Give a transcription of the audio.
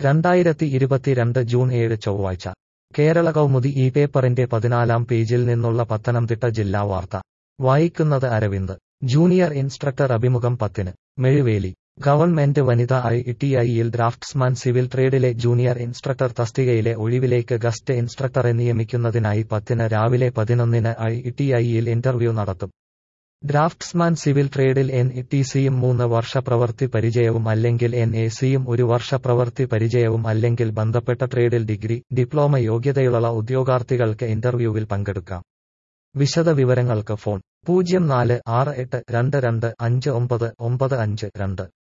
രണ്ടായിരത്തി ഇരുപത്തിരണ്ട് ജൂൺ ഏഴ് ചൊവ്വാഴ്ച കേരള കൗമുദി ഈ പേപ്പറിന്റെ പതിനാലാം പേജിൽ നിന്നുള്ള പത്തനംതിട്ട ജില്ലാ വാർത്ത വായിക്കുന്നത് അരവിന്ദ് ജൂനിയർ ഇൻസ്ട്രക്ടർ അഭിമുഖം പത്തിന് മെഴുവേലി ഗവൺമെന്റ് വനിത ഐ ടി ഐയിൽ ഡ്രാഫ്റ്റ്സ്മാൻ സിവിൽ ട്രേഡിലെ ജൂനിയർ ഇൻസ്ട്രക്ടർ തസ്തികയിലെ ഒഴിവിലേക്ക് ഗസ്റ്റ് ഇൻസ്ട്രക്ടറെ നിയമിക്കുന്നതിനായി പത്തിന് രാവിലെ പതിനൊന്നിന് ഐ ടി ഐയിൽ ഇന്റർവ്യൂ നടത്തും ഡ്രാഫ്റ്റ്സ്മാൻ സിവിൽ ട്രേഡിൽ എൻ ഇ ടി സിയും മൂന്ന് വർഷ പ്രവൃത്തി പരിചയവും അല്ലെങ്കിൽ എൻ എ സിയും ഒരു വർഷ പ്രവൃത്തി പരിചയവും അല്ലെങ്കിൽ ബന്ധപ്പെട്ട ട്രേഡിൽ ഡിഗ്രി ഡിപ്ലോമ യോഗ്യതയുള്ള ഉദ്യോഗാർത്ഥികൾക്ക് ഇന്റർവ്യൂവിൽ പങ്കെടുക്കാം വിശദ വിവരങ്ങൾക്ക് ഫോൺ പൂജ്യം നാല് ആറ് എട്ട് രണ്ട് രണ്ട് അഞ്ച് ഒമ്പത് ഒമ്പത് അഞ്ച് രണ്ട്